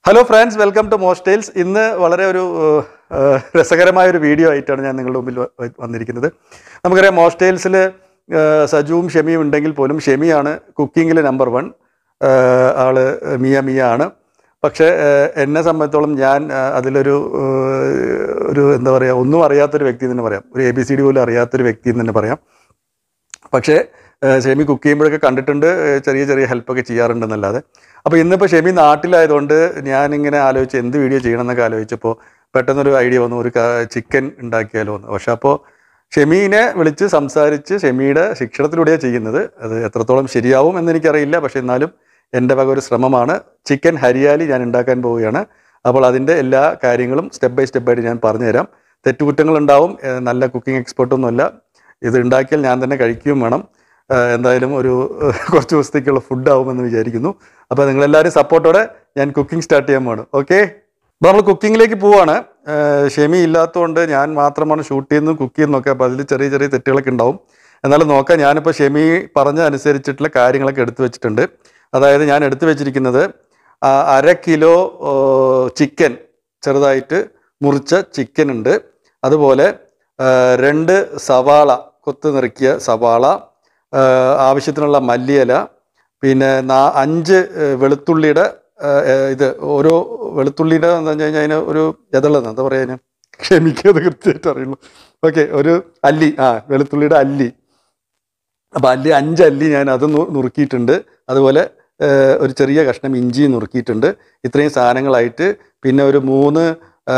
hello friends welcome to മോസ്റ്റൈൽസ് ഇന്ന് വളരെ ഒരു ഏഹ്, രസകരമായ ഒരു വീഡിയോ ആയിട്ടാണ് ഞാൻ നിങ്ങളുടെ മുമ്പിൽ വ- വന്നിരിക്കുന്നത് നമുക്കറിയാം മോസ്റ്റൈൽസിൽ സജുവും ഷെമിയും ഉണ്ടെങ്കിൽ പോലും ഷെമിയാണ് കുക്കിങ്ങിൽ നമ്പർ വൺ ആള് മിയ മിയ ആണ് പക്ഷേ ഏഹ്, എന്നെ സംബന്ധിച്ചോളം ഞാൻ ഏഹ്, അതിലൊരു ഏഹ്, ഒരു എന്താ പറയുക ഒന്നും അറിയാത്തൊരു വ്യക്തി എന്ന് തന്നെ പറയാം ഒരു എ ബി സി ഡി പോലും അറിയാത്തൊരു വ്യക്തി എന്ന് തന്നെ പറയാം പക്ഷേ ഏഹ്, ഷെമി കുക്ക് ചെയ്യുമ്പോഴൊക്കെ കണ്ടിട്ടുണ്ട് ഏഹ്, ചെറിയ ചെറിയ ഹെൽപ്പൊക്കെ ചെയ്യാറുണ്ടെന്നല്ലാതെ അപ്പോൾ ഇന്നിപ്പോൾ ഷെമി നാട്ടിലായതുകൊണ്ട് ഞാനിങ്ങനെ ആലോചിച്ച് എന്ത് വീഡിയോ ചെയ്യണം എന്നൊക്കെ ആലോചിച്ചപ്പോൾ പെട്ടെന്നൊരു ഐഡിയ വന്നു ഒരു ചിക്കൻ ഉണ്ടാക്കിയാലോ എന്ന് പക്ഷെ അപ്പോൾ ഷെമീനെ വിളിച്ച് സംസാരിച്ച് ഷെമിയുടെ ശിക്ഷണത്തിലൂടെയാണ് ചെയ്യുന്നത് അത് എത്രത്തോളം ശരിയാവും എന്ന് എനിക്കറിയില്ല പക്ഷെ എന്നാലും എൻ്റെ വക ഒരു ശ്രമമാണ് ചിക്കൻ ഹരിയാലി ഞാൻ ഉണ്ടാക്കാൻ പോവുകയാണ് അപ്പോൾ അതിൻ്റെ എല്ലാ കാര്യങ്ങളും സ്റ്റെപ്പ് ബൈ സ്റ്റെപ്പായിട്ട് ഞാൻ പറഞ്ഞുതരാം തെറ്റുകുറ്റങ്ങളുണ്ടാവും ഏഹ് നല്ല കുക്കിംഗ് എക്സ്പെർട്ടൊന്നുമല്ല ഇത് ഉണ്ടാക്കിയാൽ ഞാൻ തന്നെ കഴിക്കുകയും വേണം ഏഹ് എന്തായാലും ഒരു ഏഹ് കുറച്ച് ദിവസത്തേക്കുള്ള ഫുഡ് ആവുമെന്ന് വിചാരിക്കുന്നു അപ്പോൾ നിങ്ങളെല്ലാവരും സപ്പോർട്ടോടെ ഞാൻ കുക്കിംഗ് സ്റ്റാർട്ട് ചെയ്യാൻ പോവാണ് ഓക്കെ അപ്പോൾ നമ്മൾ കുക്കിങ്ങിലേക്ക് പോവാണ് ഏഹ് ഷെമി ഇല്ലാത്തതുകൊണ്ട് ഞാൻ മാത്രമാണ് ഷൂട്ട് ചെയ്യുന്നതും കുക്ക് ചെയ്യുന്നതൊക്കെ അപ്പോൾ അതിൽ ചെറിയ ചെറിയ തെറ്റുകളൊക്കെ ഉണ്ടാവും എന്നാലും നോക്കാം ഞാനിപ്പോൾ ഷെമി പറഞ്ഞ അനുസരിച്ചിട്ടുള്ള കാര്യങ്ങളൊക്കെ എടുത്തു വെച്ചിട്ടുണ്ട് അതായത് ഞാൻ എടുത്തു വെച്ചിരിക്കുന്നത് ആ, അര കിലോ ചിക്കൻ ചെറുതായിട്ട് മുറിച്ച ചിക്കൻ ഉണ്ട് അതുപോലെ ആ, രണ്ട് സവാള കൊത്തു നിറക്കിയ സവാള ആ, ആവശ്യത്തിനുള്ള മല്ലിയില പിന്നെ നാ- അഞ്ച് ഏ, വെളുത്തുള്ളിയുടെ ആ, ഏ, ഇത് ഓരോ വെളുത്തുള്ളിയുടെ എന്താ വെച്ച് കഴിഞ്ഞാൽ അതിന് ഒരു എതളെന്ന് എന്താ പറയുക അതിന് ക്ഷമിക്കത് കൃത്യമായിട്ട് അറിയുള്ളൂ ഓക്കെ ഒരു അല്ലി ആ വെളുത്തുള്ളിയുടെ അല്ലി അപ്പോൾ അല്ലി അഞ്ച് അല്ലി ഞാൻ അത് നു- നുറുക്കിയിട്ടുണ്ട് അതുപോലെ ഏ, ഒരു ചെറിയ കഷ്ണം ഇഞ്ചി നുറുക്കിയിട്ടുണ്ട് ഇത്രയും സാധനങ്ങളായിട്ട് പിന്നെ ഒരു മൂന്ന് ആ,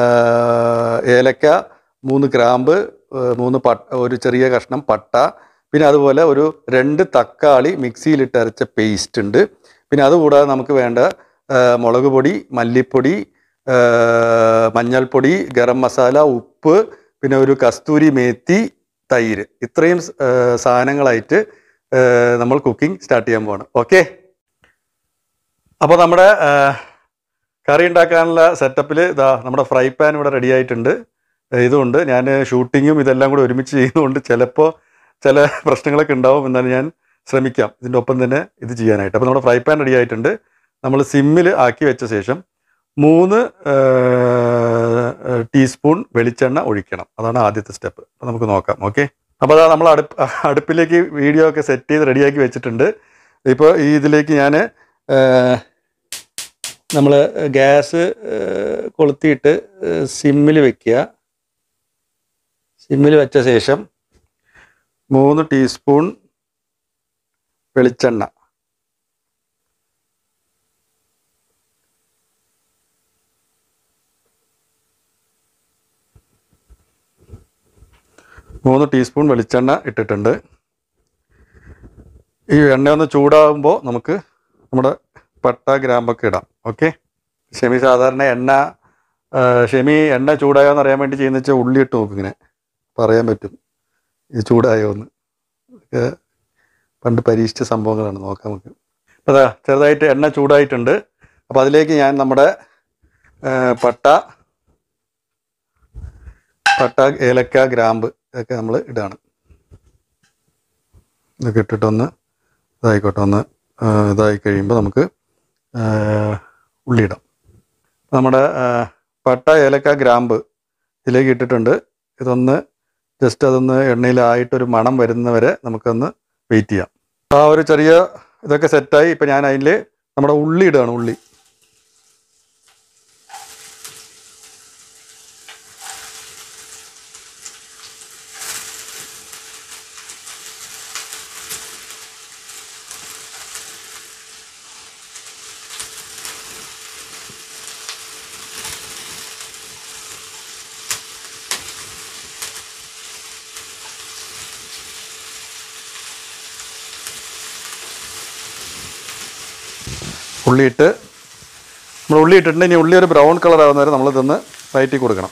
ഏലക്ക മൂന്ന് ഗ്രാമ്പ് ഏ, മൂന്ന് പട്ട ഒരു ചെറിയ കഷ്ണം പട്ട പിന്നെ അതുപോലെ ഒരു രണ്ട് തക്കാളി മിക്സിയിലിട്ട് അരച്ച പേസ്റ്റ് ഉണ്ട് പിന്നെ അതുകൂടാതെ നമുക്ക് വേണ്ട ആ, മുളക് പൊടി മല്ലിപ്പൊടി ആ, മഞ്ഞൾപ്പൊടി ഗരം മസാല ഉപ്പ് പിന്നെ ഒരു കസ്തൂരി മേത്തി തൈര് ഇത്രയും ആ, സാധനങ്ങളായിട്ട് ആ, നമ്മൾ കുക്കിംഗ് സ്റ്റാർട്ട് ചെയ്യാൻ പോവാണ് ഓക്കെ അപ്പോൾ നമ്മുടെ ആ, കറി ഉണ്ടാക്കാനുള്ള സെറ്റപ്പിൽ ഇതാ നമ്മുടെ ഫ്രൈ പാൻ ഇവിടെ റെഡി ആയിട്ടുണ്ട് ഇതുകൊണ്ട് ഞാൻ ഷൂട്ടിങ്ങും ഇതെല്ലാം കൂടെ ഒരുമിച്ച് ചെയ്യുന്നതുകൊണ്ട് ചിലപ്പോൾ ചില പ്രശ്നങ്ങളൊക്കെ ഉണ്ടാവും എന്നാലും ഞാൻ ശ്രമിക്കാം ഇതിൻ്റെ ഒപ്പം തന്നെ ഇത് ചെയ്യാനായിട്ട് അപ്പോൾ നമ്മുടെ ഫ്രൈ പാൻ റെഡി ആയിട്ടുണ്ട് നമ്മൾ സിമ്മിൽ ആക്കി വെച്ച ശേഷം മൂന്ന് ടീസ്പൂൺ വെളിച്ചെണ്ണ ഒഴിക്കണം അതാണ് ആദ്യത്തെ സ്റ്റെപ്പ് അപ്പോൾ നമുക്ക് നോക്കാം ഓക്കെ അപ്പോൾ അതാ നമ്മൾ അടുപ്പ് അടുപ്പിലേക്ക് വീഡിയോ ഒക്കെ സെറ്റ് ചെയ്ത് റെഡിയാക്കി വെച്ചിട്ടുണ്ട് ഇപ്പോൾ ഈ ഇതിലേക്ക് ഞാൻ നമ്മൾ ഗ്യാസ് കൊളുത്തിയിട്ട് സിമ്മിൽ വെക്കുക സിമ്മിൽ വെച്ച ശേഷം മൂന്ന് ടീസ്പൂൺ വെളിച്ചെണ്ണ മൂന്ന് ടീസ്പൂൺ വെളിച്ചെണ്ണ ഇട്ടിട്ടുണ്ട് ഈ എണ്ണ ഒന്ന് ചൂടാകുമ്പോൾ നമുക്ക് നമ്മുടെ പട്ട ഗ്രാമ്പൊക്കെ ഇടാം ഓക്കെ ഷെമി സാധാരണ എണ്ണ ആ, ഷെമി എണ്ണ ചൂടായോന്ന് അറിയാൻ വേണ്ടി ചെയ്യുന്ന വെച്ചാൽ ഉള്ളി ഇട്ട് നോക്കും ഇങ്ങനെ പറയാൻ പറ്റും ഇത് ചൂടായോ എന്ന് ഇതൊക്കെ പണ്ട് പരീക്ഷിച്ച സംഭവങ്ങളാണ് നോക്കാം നമുക്ക് അപ്പോൾ അതാ ചെറുതായിട്ട് എണ്ണ ചൂടായിട്ടുണ്ട് അപ്പോൾ അതിലേക്ക് ഞാൻ നമ്മുടെ ആ, പട്ട പട്ട ഏലക്ക ഗ്രാമ്പ് ഇതൊക്കെ നമ്മൾ ഇടാണ് ഇതൊക്കെ ഇട്ടിട്ടൊന്ന് ഇതായിക്കോട്ടെ ഒന്ന് ആ, ഇതായി കഴിയുമ്പോൾ നമുക്ക് ആ, ഉള്ളിയിടാം നമ്മുടെ ആ, പട്ട ഏലക്ക ഗ്രാമ്പ് ഇതിലേക്ക് ഇട്ടിട്ടുണ്ട് ഇതൊന്ന് ജസ്റ്റ് അതൊന്ന് എണ്ണയിലായിട്ടൊരു മണം വരുന്നവരെ നമുക്കൊന്ന് വെയിറ്റ് ചെയ്യാം ആ ഒരു ചെറിയ ഇതൊക്കെ സെറ്റായി ഇപ്പം ഞാൻ അതിൽ നമ്മുടെ ഉള്ളി ഇടുകയാണ് ഉള്ളി ഉള്ളിയിട്ട് നമ്മൾ ഉള്ളി ഇട്ടിട്ടുണ്ട് ഇനി ഉള്ളി ഒരു ബ്രൗൺ കളർ ആവുന്ന വരെ നമ്മൾ ഇതൊന്ന് വയറ്റി കൊടുക്കണം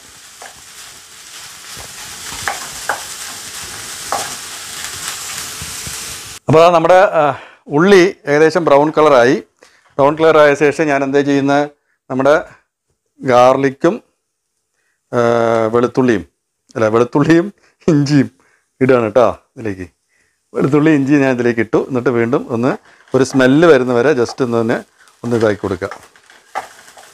അപ്പോൾ ദാ നമ്മുടെ ആ, ഉള്ളി ഏകദേശം ബ്രൗൺ കളറായി ബ്രൗൺ കളർ ആയ ശേഷം ഞാൻ എന്താ ചെയ്യുന്നത് നമ്മുടെ ഗാർലിക്കും ആ, വെളുത്തുള്ളിയും അല്ല വെളുത്തുള്ളിയും ഇഞ്ചിയും ഇടുകയാണ് കേട്ടോ ഇതിലേക്ക് വെളുത്തുള്ളി ഇഞ്ചി ഞാൻ ഇതിലേക്ക് ഇട്ടു എന്നിട്ട് വീണ്ടും ഒന്ന് ഒരു സ്മെല്ല് വരുന്നവരെ ജസ്റ്റ് ഒന്ന് തന്നെ ഒന്ന് ഇതാക്കി കൊടുക്കുക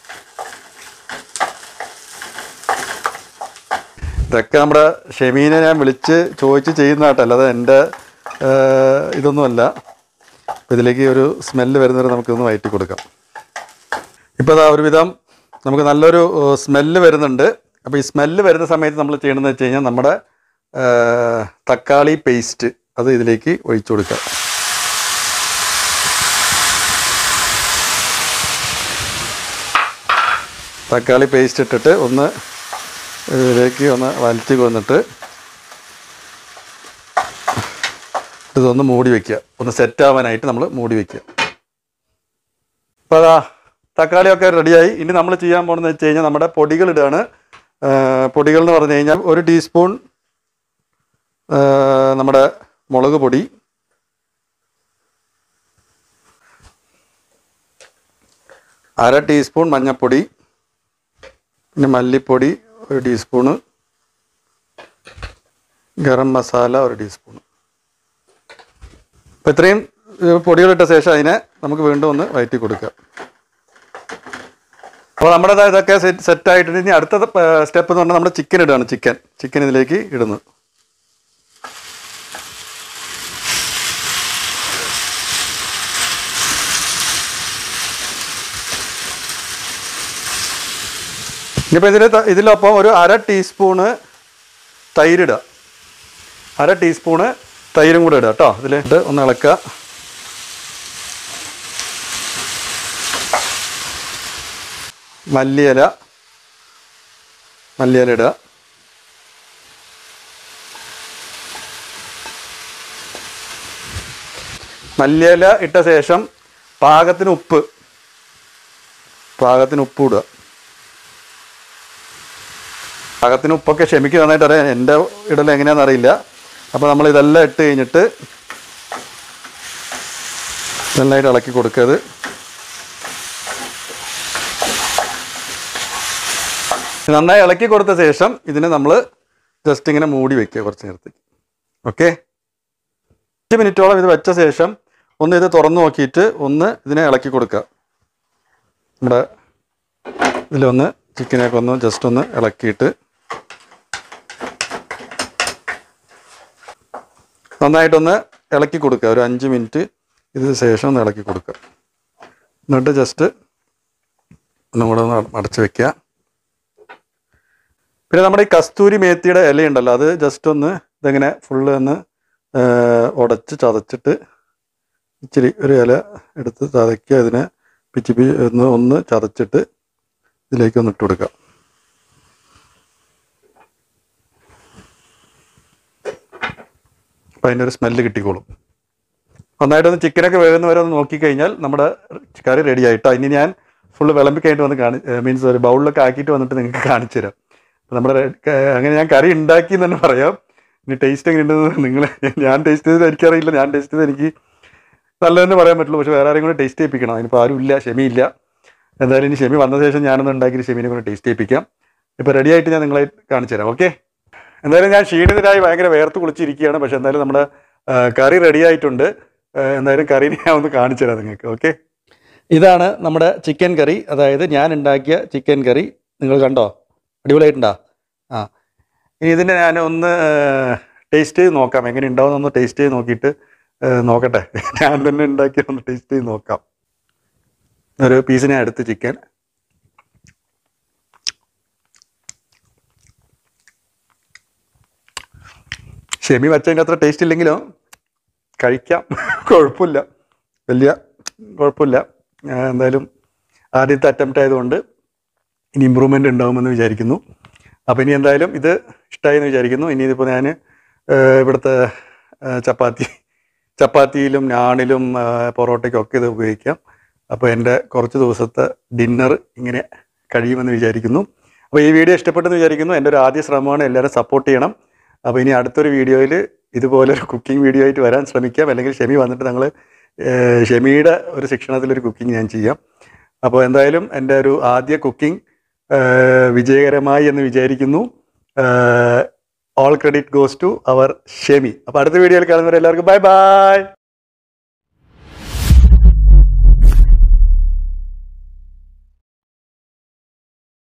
ഇതൊക്കെ നമ്മുടെ ഷെമീനെ ഞാൻ വിളിച്ച് ചോദിച്ച് ചെയ്യുന്നതാട്ടോ അല്ലാതെ എൻ്റെ ഏഹ്, ഇതൊന്നുമല്ല അപ്പോൾ ഇതിലേക്ക് ഒരു സ്മെല്ല് വരുന്നവരെ നമുക്കിതൊന്ന് വയറ്റി കൊടുക്കാം ഇപ്പോൾ അതാ ഒരുവിധം നമുക്ക് നല്ലൊരു സ്മെല്ല് വരുന്നുണ്ട് അപ്പോൾ ഈ സ്മെല്ല് വരുന്ന സമയത്ത് നമ്മൾ ചെയ്യണമെന്ന് വെച്ച് കഴിഞ്ഞാൽ നമ്മുടെ ഏഹ്, തക്കാളി പേസ്റ്റ് അത് ഇതിലേക്ക് ഒഴിച്ചു കൊടുക്കുക തക്കാളി പേസ്റ്റ് ഇട്ടിട്ട് ഒന്ന് ഇതിലേക്ക് ഒന്ന് വലിച്ച് കൊന്നിട്ട് ഇതൊന്ന് മൂടി വെക്കുക ഒന്ന് സെറ്റ് ആവാനായിട്ട് നമ്മൾ മൂടി വെക്കുക അപ്പോൾ അതാ തക്കാളിയൊക്കെ റെഡിയായി ഇനി നമ്മൾ ചെയ്യാൻ പോകുന്നത് വെച്ച് കഴിഞ്ഞാൽ നമ്മുടെ പൊടികൾ ഇടുകയാണ് ആ, പൊടികൾ എന്ന് പറഞ്ഞു കഴിഞ്ഞാൽ ഒരു ടീസ്പൂൺ ആ, നമ്മുടെ മുളക് പൊടി അര ടീസ്പൂൺ മഞ്ഞൾപ്പൊടി പിന്നെ മല്ലിപ്പൊടി ഒരു ടീസ്പൂണ് ഗരം മസാല ഒരു ടീസ്പൂണ് അപ്പോൾ ഇത്രയും ഏഹ്, പൊടികളിട്ട ശേഷം അതിനെ നമുക്ക് വീണ്ടും ഒന്ന് വയറ്റി കൊടുക്കുക അപ്പോൾ നമ്മുടെ ദാ ഇതൊക്കെ സെറ്റ് സെറ്റ് ആയിട്ടുണ്ട് ഇനി അടുത്ത സ്റ്റെപ്പ് എന്ന് പറഞ്ഞാൽ നമ്മുടെ ചിക്കൻ ഇടുകയാണ് ചിക്കൻ ചിക്കൻ ഇതിലേക്ക് ഇടുന്നു ഇനിയിപ്പോൾ ഇതിൽ ഇതിലൊപ്പം ഒരു അര ടീസ്പൂണ് തൈരിടുക അര ടീസ്പൂണ് തൈരും കൂടെ ഇടുക കേട്ടോ ഇതിൽ ഇട്ട് ഒന്ന് ഇളക്കുക മല്ലിയില മല്ലിയില ഇടുക മല്ലിയില ഇട്ട ശേഷം പാകത്തിന് ഉപ്പ് പാകത്തിന് ഉപ്പ് ഇടുക പാകത്തിന് ഉപ്പൊക്കെ ക്ഷമിക്ക് നന്നായിട്ട് അറിയാം എൻ്റെ ഇടൽ എങ്ങനെയാണെന്ന് അറിയില്ല അപ്പോൾ നമ്മൾ ഇതെല്ലാം ഇട്ട് കഴിഞ്ഞിട്ട് നന്നായിട്ട് ഇളക്കി കൊടുക്കരുത് നന്നായി ഇളക്കി കൊടുത്ത ശേഷം ഇതിനെ നമ്മൾ ജസ്റ്റ് ഇങ്ങനെ മൂടി വെക്കുക കുറച്ച് നേരത്തേക്ക് ഓക്കെ അഞ്ച് മിനിറ്റോളം ഇത് വെച്ച ശേഷം ഒന്ന് ഇത് തുറന്നു നോക്കിയിട്ട് ഒന്ന് ഇതിനെ ഇളക്കി കൊടുക്കുക നമ്മുടെ ഇതിലൊന്ന് ചിക്കനൊക്കെ ഒന്ന് ജസ്റ്റ് ഒന്ന് ഇളക്കിയിട്ട് നന്നായിട്ടൊന്ന് ഇളക്കി കൊടുക്കുക ഒരു അഞ്ച് മിനിറ്റ് ഇതിന് ശേഷം ഒന്ന് ഇളക്കി കൊടുക്കുക എന്നിട്ട് ജസ്റ്റ് ഒന്നും കൂടെ ഒന്ന് അടച്ച് വെക്കുക പിന്നെ നമ്മുടെ ഈ കസ്തൂരി മേത്തിയുടെ ഇലയുണ്ടല്ലോ അത് ജസ്റ്റ് ഒന്ന് ഇതിങ്ങനെ ഫുള്ള് ഒന്ന് ഉടച്ച് ചതച്ചിട്ട് ഇച്ചിരി ഒരു ഇല എടുത്ത് ചതയ്ക്കുക അതിനെ പിച്ചി പി ഒന്ന് ഒന്ന് ചതച്ചിട്ട് ഇതിലേക്ക് ഒന്ന് ഇട്ട് കൊടുക്കുക അപ്പം അതിൻ്റെ ഒരു സ്മെല്ല് കിട്ടിക്കോളും നന്നായിട്ടൊന്ന് ചിക്കനൊക്കെ വേകുന്ന വരെ ഒന്ന് നോക്കിക്കഴിഞ്ഞാൽ നമ്മുടെ കറി റെഡി ആയിട്ടോ ഇനി ഞാൻ ഫുള്ള് വിളമ്പി കഴിഞ്ഞിട്ട് വന്ന് കാണി മീൻസ് ഒരു ബൗളിലൊക്കെ ആക്കിയിട്ട് വന്നിട്ട് നിങ്ങൾക്ക് കാണിച്ചു തരാം അപ്പം നമ്മുടെ റെ- ക- അങ്ങനെ ഞാൻ കറി ഉണ്ടാക്കി എന്ന് തന്നെ പറയാം ഇനി ടേസ്റ്റ് എങ്ങനെ ഉണ്ടെന്ന് നിങ്ങൾ ഞാൻ ടേസ്റ്റ് ചെയ്തത് എനിക്കറിയില്ല ഞാൻ ടേസ്റ്റ് ചെയ്തത് എനിക്ക് നല്ലതെന്ന് പറയാൻ പറ്റുള്ളൂ പക്ഷെ വേറെ ആരെയും കൂടെ ടേസ്റ്റ് ചെയ്യിപ്പിക്കണം അതിനിപ്പോൾ ആരും ഇല്ല ക്ഷമയില്ല എന്തായാലും ഇനി ക്ഷമി വന്ന ശേഷം ഞാനൊന്ന് ഉണ്ടാക്കി ക്ഷമീനെ കൂടെ ടേസ്റ്റ് ചെയ്യിപ്പിക്കാം ഇപ്പോൾ റെഡി ആയിട്ട് ഞാൻ നിങ്ങളെ കാണിച്ചു തരാം ഓക്കെ എന്തായാലും ഞാൻ ക്ഷീണിതരായി ഭയങ്കര വേർത്ത് കുളിച്ചിരിക്കുകയാണ് പക്ഷെ എന്തായാലും നമ്മുടെ ആ, കറി റെഡി ആയിട്ടുണ്ട് ആ, എന്തായാലും കറി ഞാൻ ഒന്ന് കാണിച്ചു തരാം നിങ്ങൾക്ക് ഓക്കെ ഇതാണ് നമ്മുടെ ചിക്കൻ കറി അതായത് ഞാൻ ഉണ്ടാക്കിയ ചിക്കൻ കറി നിങ്ങൾ കണ്ടോ അടിപൊളിയായിട്ടുണ്ടോ ആ ഇനി ഇതിനെ ഞാൻ ഒന്ന് ടേസ്റ്റ് ചെയ്ത് നോക്കാം എങ്ങനെ ഉണ്ടാവും ഒന്ന് ടേസ്റ്റ് ചെയ്ത് നോക്കിയിട്ട് ആ, നോക്കട്ടെ ഞാൻ തന്നെ ഉണ്ടാക്കി ഒന്ന് ടേസ്റ്റ് ചെയ്ത് നോക്കാം ഒരു പീസിനെ അടുത്ത് ചിക്കൻ ഷെമി വച്ചതിൻ്റെ അത്ര ടേസ്റ്റ് ഇല്ലെങ്കിലും കഴിക്കാം കുഴപ്പമില്ല വലിയ കുഴപ്പമില്ല ഞാൻ എന്തായാലും ആദ്യത്തെ അറ്റംപ്റ്റ് ആയതുകൊണ്ട് ഇനി ഇമ്പ്രൂവ്മെൻ്റ് ഉണ്ടാകുമെന്ന് വിചാരിക്കുന്നു അപ്പോൾ ഇനി എന്തായാലും ഇത് ഇഷ്ടമായി എന്ന് വിചാരിക്കുന്നു ഇനി ഇതിപ്പോൾ ഞാൻ ഇവിടുത്തെ ആ, ചപ്പാത്തി ചപ്പാത്തിയിലും നാണിലും ആ, പൊറോട്ടയ്ക്കും ഒക്കെ ഇത് ഉപയോഗിക്കാം അപ്പോൾ എൻ്റെ കുറച്ച് ദിവസത്തെ ഡിന്നർ ഇങ്ങനെ കഴിയുമെന്ന് വിചാരിക്കുന്നു അപ്പോൾ ഈ വീഡിയോ ഇഷ്ടപ്പെട്ടെന്ന് വിചാരിക്കുന്നു എൻ്റെ ഒരു ആദ്യ ശ്രമമാണ് എല്ലാവരും സപ്പോർട്ട് ചെയ്യണം അപ്പോൾ ഇനി അടുത്തൊരു വീഡിയോയിൽ ഇതുപോലെ ഒരു കുക്കിംഗ് വീഡിയോ ആയിട്ട് വരാൻ ശ്രമിക്കാം അല്ലെങ്കിൽ ഷെമി വന്നിട്ട് ഞങ്ങൾ ഷെമിയുടെ ഒരു ശിക്ഷണത്തിലൊരു കുക്കിംഗ് ഞാൻ ചെയ്യാം അപ്പോൾ എന്തായാലും എൻ്റെ ഒരു ആദ്യ കുക്കിംഗ് വിജയകരമായി എന്ന് വിചാരിക്കുന്നു all credit goes to our Shemi അപ്പോൾ അടുത്ത വീഡിയോയിൽ കാണുന്നവരെ എല്ലാവർക്കും ബൈ ബൈ